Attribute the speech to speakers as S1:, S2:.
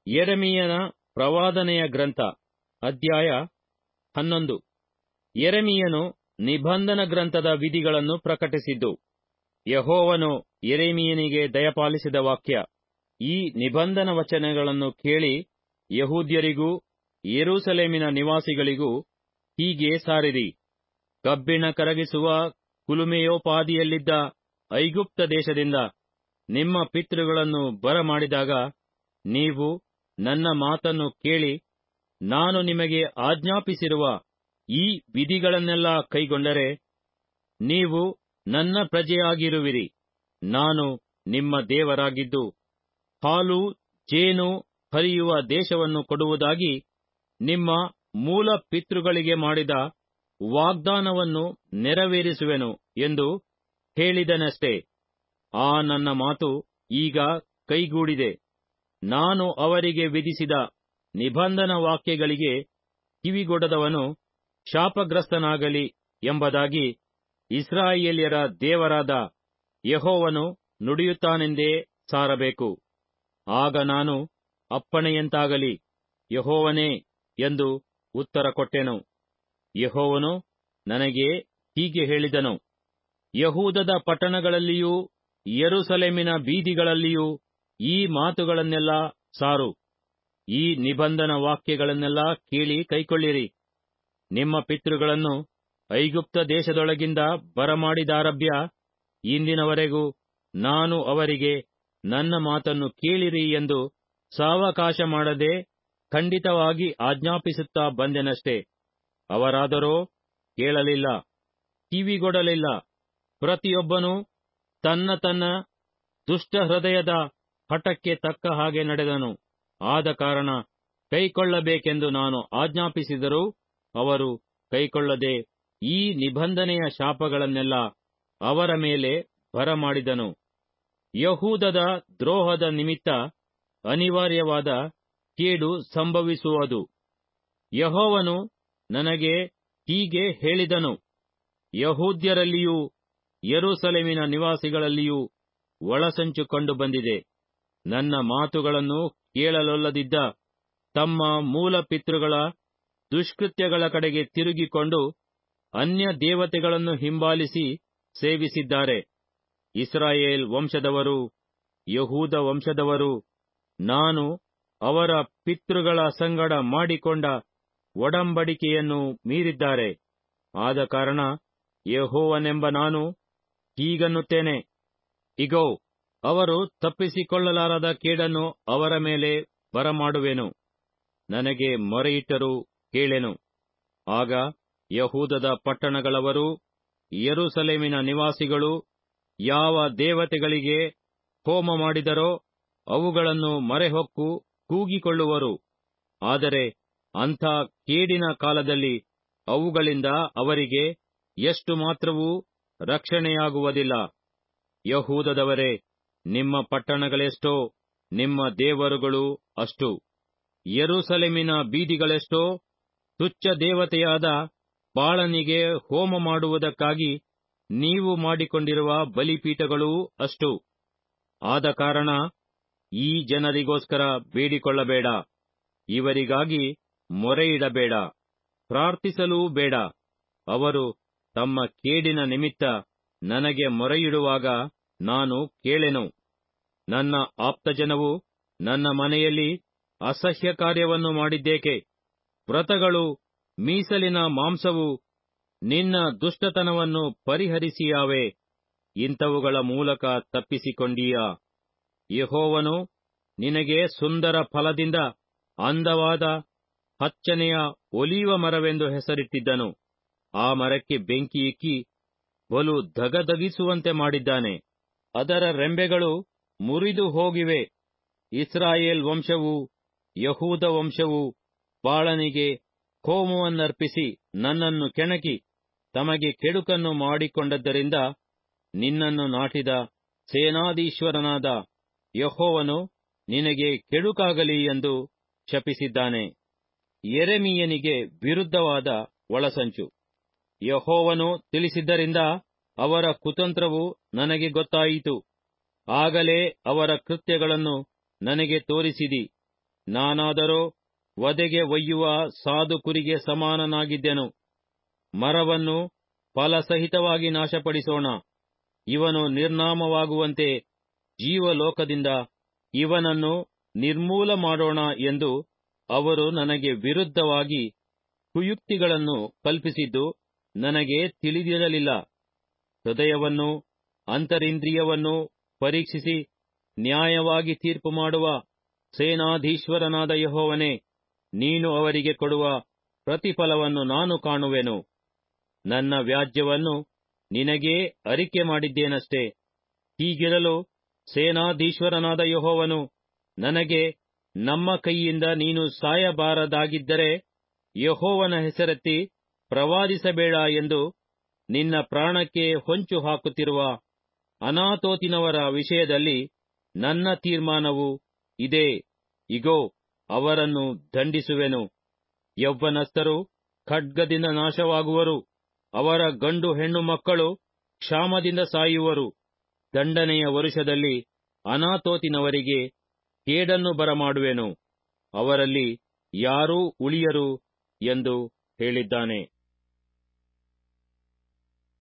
S1: ಯೆರೆಮೀಯನ ಪ್ರವಾದನೆಯ ಗ್ರಂಥ ಅಧ್ಯಾಯ ಹನ್ನೊಂದು ಯೆರೆಮೀಯನು ನಿಬಂಧನ ಗ್ರಂಥದ ವಿಧಿಗಳನ್ನು ಪ್ರಕಟಿಸಿದ್ದು ಯೆಹೋವನು ಯೆರೆಮೀಯನಿಗೆ ದಯಪಾಲಿಸಿದ ವಾಕ್ಯ ಈ ನಿಬಂಧನ ವಚನಗಳನ್ನು ಕೇಳಿ ಯಹೂದ್ಯರಿಗೂ ಯೆರೂಸಲೇಮಿನ ನಿವಾಸಿಗಳಿಗೂ ಹೀಗೆ ಸಾರಿರಿ ಕಬ್ಬಿಣ ಕರಗಿಸುವ ಕುಲುಮೆಯೋಪಾದಿಯಲ್ಲಿದ್ದ ಐಗುಪ್ತ ದೇಶದಿಂದ ನಿಮ್ಮ ಪಿತೃಗಳನ್ನು ಬರಮಾಡಿದಾಗ ನೀವು ನನ್ನ ಮಾತನ್ನು ಕೇಳಿ ನಾನು ನಿಮಗೆ ಆಜ್ಞಾಪಿಸಿರುವ ಈ ವಿಧಿಗಳನ್ನೆಲ್ಲಾ ಕೈಗೊಂಡರೆ ನೀವು ನನ್ನ ಪ್ರಜೆಯಾಗಿರುವಿರಿ ನಾನು ನಿಮ್ಮ ದೇವರಾಗಿದ್ದು ಹಾಲು ಜೇನು ಹರಿಯುವ ದೇಶವನ್ನು ಕೊಡುವುದಾಗಿ ನಿಮ್ಮ ಮೂಲ ಪಿತೃಗಳಿಗೆ ಮಾಡಿದ ವಾಗ್ದಾನವನ್ನು ನೆರವೇರಿಸುವೆನು ಎಂದು ಹೇಳಿದನಷ್ಟೇ ಆ ನನ್ನ ಮಾತು ಈಗ ಕೈಗೂಡಿದೆ ನಾನು ಅವರಿಗೆ ವಿಧಿಸಿದ ನಿಬಂಧನ ವಾಕ್ಯಗಳಿಗೆ ಕಿವಿಗೊಡದವನು ಶಾಪಗ್ರಸ್ತನಾಗಲಿ ಎಂಬುದಾಗಿ ಇಸ್ರಾಯೇಲ್ಯರ ದೇವರಾದ ಯೆಹೋವನು ನುಡಿಯುತ್ತಾನೆಂದೇ ಸಾರಬೇಕು ಆಗ ನಾನು ಅಪ್ಪಣೆಯಂತಾಗಲಿ ಯೆಹೋವನೇ ಎಂದು ಉತ್ತರ ಕೊಟ್ಟೆನು ಯೆಹೋವನು ನನಗೆ ಹೀಗೆ ಹೇಳಿದನು ಯಹೂದದ ಪಟ್ಟಣಗಳಲ್ಲಿಯೂ ಯೆರೂಸಲೇಮಿನ ಬೀದಿಗಳಲ್ಲಿಯೂ ಈ ಮಾತುಗಳನ್ನೆಲ್ಲ ಸಾರು ಈ ನಿಬಂಧನ ವಾಕ್ಯಗಳನ್ನೆಲ್ಲ ಕೇಳಿ ಕೈಕೊಳ್ಳಿರಿ ನಿಮ್ಮ ಪಿತೃಗಳನ್ನು ಐಗುಪ್ತ ದೇಶದೊಳಗಿಂದ ಬರಮಾಡಿದಾರಭ್ಯ ಇಂದಿನವರೆಗೂ ನಾನು ಅವರಿಗೆ ನನ್ನ ಮಾತನ್ನು ಕೇಳಿರಿ ಎಂದು ಸಾವಕಾಶ ಮಾಡದೆ ಖಂಡಿತವಾಗಿ ಆಜ್ಞಾಪಿಸುತ್ತಾ ಬಂದೆನಷ್ಟೇ ಅವರಾದರೋ ಕೇಳಲಿಲ್ಲ ಕಿವಿಗೊಡಲಿಲ್ಲ ಪ್ರತಿಯೊಬ್ಬನೂ ತನ್ನ ತನ್ನ ದುಷ್ಟ ಹೃದಯದ ಹಠಕ್ಕೆ ತಕ್ಕ ಹಾಗೆ ನಡೆದನು ಆದ ಕಾರಣ ಕೈಕೊಳ್ಳಬೇಕೆಂದು ನಾನು ಆಜ್ಞಾಪಿಸಿದರೂ ಅವರು ಕೈಕೊಳ್ಳದೆ ಈ ನಿಬಂಧನೆಯ ಶಾಪಗಳನ್ನೆಲ್ಲ ಅವರ ಮೇಲೆ ಬರಮಾಡಿದನು ಯಹೂದದ ದ್ರೋಹದ ನಿಮಿತ್ತ ಅನಿವಾರ್ಯವಾದ ಕೇಡು ಸಂಭವಿಸುವುದು ಯಹೋವನು ನನಗೆ ಹೀಗೆ ಹೇಳಿದನು ಯಹೂದ್ಯರಲ್ಲಿಯೂ ಯೆರೂಸಲೇಮಿನ ನಿವಾಸಿಗಳಲ್ಲಿಯೂ ಒಳಸಂಚು ಕಂಡು ಬಂದಿದೆ ನನ್ನ ಮಾತುಗಳನ್ನು ಕೇಳಲೊಲ್ಲದಿದ್ದ ತಮ್ಮ ಮೂಲ ಪಿತೃಗಳ ದುಷ್ಕೃತ್ಯಗಳ ಕಡೆಗೆ ತಿರುಗಿಕೊಂಡು ಅನ್ಯ ದೇವತೆಗಳನ್ನು ಹಿಂಬಾಲಿಸಿ ಸೇವಿಸಿದ್ದಾರೆ ಇಸ್ರಾಯೇಲ್ ವಂಶದವರು ಯಹೂದ ವಂಶದವರು ನಾನು ಅವರ ಪಿತೃಗಳ ಸಂಗಡ ಮಾಡಿಕೊಂಡ ಒಡಂಬಡಿಕೆಯನ್ನು ಮೀರಿದ್ದಾರೆ ಆದ ಕಾರಣ ಯಹೋವನೆಂಬ ನಾನು ಹೀಗನ್ನುತ್ತೇನೆ ಇಗೋ ಅವರು ತಪ್ಪಿಸಿಕೊಳ್ಳಲಾರದ ಕೇಡನ್ನು ಅವರ ಮೇಲೆ ಬರಮಾಡುವೆನು ನನಗೆ ಮೊರೆಯಿಟ್ಟರೂ ಕೇಳೆನು ಆಗ ಯಹೂದದ ಪಟ್ಟಣಗಳವರು ಯೆರೂಸಲೇಮಿನ ನಿವಾಸಿಗಳು ಯಾವ ದೇವತೆಗಳಿಗೆ ಹೋಮ ಮಾಡಿದರೋ ಅವುಗಳನ್ನು ಮರೆಹೊಕ್ಕು ಕೂಗಿಕೊಳ್ಳುವರು ಆದರೆ ಅಂಥ ಕೇಡಿನ ಕಾಲದಲ್ಲಿ ಅವುಗಳಿಂದ ಅವರಿಗೆ ಎಷ್ಟು ಮಾತ್ರವೂ ರಕ್ಷಣೆಯಾಗುವುದಿಲ್ಲ ಯಹೂದದವರೇ ನಿಮ್ಮ ಪಟ್ಟಣಗಳೆಷ್ಟೋ ನಿಮ್ಮ ದೇವರುಗಳು ಅಷ್ಟು ಯೆರೂಸಲೇಮಿನ ಬೀದಿಗಳೆಷ್ಟೋ ತುಚ್ಛ ದೇವತೆಯಾದ ಬಾಳನಿಗೆ ಹೋಮ ಮಾಡುವುದಕ್ಕಾಗಿ ನೀವು ಮಾಡಿಕೊಂಡಿರುವ ಬಲಿಪೀಠಗಳೂ ಅಷ್ಟು ಆದ ಕಾರಣ ಈ ಜನರಿಗೋಸ್ಕರ ಬೇಡಿಕೊಳ್ಳಬೇಡ ಇವರಿಗಾಗಿ ಮೊರೆಯಿಡಬೇಡ ಪ್ರಾರ್ಥಿಸಲೂ ಬೇಡ ಅವರು ತಮ್ಮ ಕೇಡಿನ ನಿಮಿತ್ತ ನನಗೆ ಮೊರೆಯಿಡುವಾಗ ನಾನು ಕೇಳೆನು ನನ್ನ ಆಪ್ತಜನವು ನನ್ನ ಮನೆಯಲ್ಲಿ ಅಸಹ್ಯ ಕಾರ್ಯವನ್ನು ಮಾಡಿದ್ದೇಕೆ ವ್ರತಗಳು ಮೀಸಲಿನ ಮಾಂಸವು ನಿನ್ನ ದುಷ್ಟತನವನ್ನು ಪರಿಹರಿಸಿಯಾವೆ ಇಂಥವುಗಳ ಮೂಲಕ ತಪ್ಪಿಸಿಕೊಂಡೀಯಾ ಯಹೋವನು ನಿನಗೆ ಸುಂದರ ಫಲದಿಂದ ಅಂದವಾದ ಹಚ್ಚನೆಯ ಒಲೀವ ಮರವೆಂದು ಹೆಸರಿಟ್ಟಿದ್ದನು ಆ ಮರಕ್ಕೆ ಬೆಂಕಿ ಇಕ್ಕಿ ಬಲು ಧಗಧಗಿಸುವಂತೆ ಮಾಡಿದ್ದಾನೆ ಅದರ ರೆಂಬೆಗಳು ಮುರಿದು ಹೋಗಿವೆ ಇಸ್ರಾಯೇಲ್ ವಂಶವು ಯಹೂದ ವಂಶವು ಬಾಳನಿಗೆ ಹೋಮವನ್ನರ್ಪಿಸಿ ನನ್ನನ್ನು ಕೆಣಕಿ ತಮಗೆ ಕೆಡುಕನ್ನು ಮಾಡಿಕೊಂಡದ್ದರಿಂದ ನಿನ್ನನ್ನು ನಾಟಿದ ಸೇನಾಧೀಶ್ವರನಾದ ಯಹೋವನು ನಿನಗೆ ಕೆಡುಕಾಗಲಿ ಎಂದು ಶಪಿಸಿದ್ದಾನೆ ಯೆರೆಮೀಯನಿಗೆ ವಿರುದ್ಧವಾದ ಒಳಸಂಚು ಯಹೋವನು ತಿಳಿಸಿದ್ದರಿಂದ ಅವರ ಕುತಂತ್ರವು ನನಗೆ ಗೊತ್ತಾಯಿತು ಆಗಲೇ ಅವರ ಕೃತ್ಯಗಳನ್ನು ನನಗೆ ತೋರಿಸಿದಿ ನಾನಾದರೋ ವಧೆಗೆ ಒಯ್ಯುವ ಸಾಧು ಕುರಿಗೆ ಸಮಾನನಾಗಿದ್ದೆನು ಮರವನ್ನು ಫಲಸಹಿತವಾಗಿ ನಾಶಪಡಿಸೋಣ ಇವನು ನಿರ್ನಾಮವಾಗುವಂತೆ ಜೀವಲೋಕದಿಂದ ಇವನನ್ನು ನಿರ್ಮೂಲ ಮಾಡೋಣ ಎಂದು ಅವರು ನನಗೆ ವಿರುದ್ಧವಾಗಿ ಕುಯುಕ್ತಿಗಳನ್ನು ಕಲ್ಪಿಸಿದ್ದು ನನಗೆ ತಿಳಿದಿರಲಿಲ್ಲ ಹೃದಯವನ್ನು ಅಂತರಿಂದ್ರಿಯವನ್ನು ಪರೀಕ್ಷಿಸಿ ನ್ಯಾಯವಾಗಿ ತೀರ್ಪು ಮಾಡುವ ಸೇನಾಧೀಶ್ವರನಾದ ಯಹೋವನೇ ನೀನು ಅವರಿಗೆ ಕೊಡುವ ಪ್ರತಿಫಲವನ್ನು ನಾನು ಕಾಣುವೆನು ನನ್ನ ವ್ಯಾಜ್ಯವನ್ನು ನಿನಗೇ ಅರಿಕೆ ಮಾಡಿದ್ದೇನಷ್ಟೇ ಹೀಗಿರಲು ಸೇನಾಧೀಶ್ವರನಾದ ಯಹೋವನು ನನಗೆ ನಮ್ಮ ಕೈಯಿಂದ ನೀನು ಸಾಯಬಾರದಾಗಿದ್ದರೆ ಯಹೋವನ ಹೆಸರೆತ್ತಿ ಪ್ರವಾದಿಸಬೇಡ ಎಂದು ನಿನ್ನ ಪ್ರಾಣಕ್ಕೆ ಹೊಂಚು ಹಾಕುತ್ತಿರುವ ಅನಾತೋತಿನವರ ವಿಷಯದಲ್ಲಿ ನನ್ನ ತೀರ್ಮಾನವು ಇದೇ ಇಗೋ ಅವರನ್ನು ದಂಡಿಸುವೆನು ಯೌವನಸ್ಥರು ಖಡ್ಗದಿಂದ ನಾಶವಾಗುವರು ಅವರ ಗಂಡು ಹೆಣ್ಣು ಮಕ್ಕಳು ಕ್ಷಾಮದಿಂದ ಸಾಯುವರು ದಂಡನೆಯ ವರುಷದಲ್ಲಿ ಅನಾತೋತಿನವರಿಗೆ ಕೇಡನ್ನು ಬರಮಾಡುವೆನು ಅವರಲ್ಲಿ ಯಾರೂ ಉಳಿಯರು ಎಂದು ಹೇಳಿದ್ದಾನೆ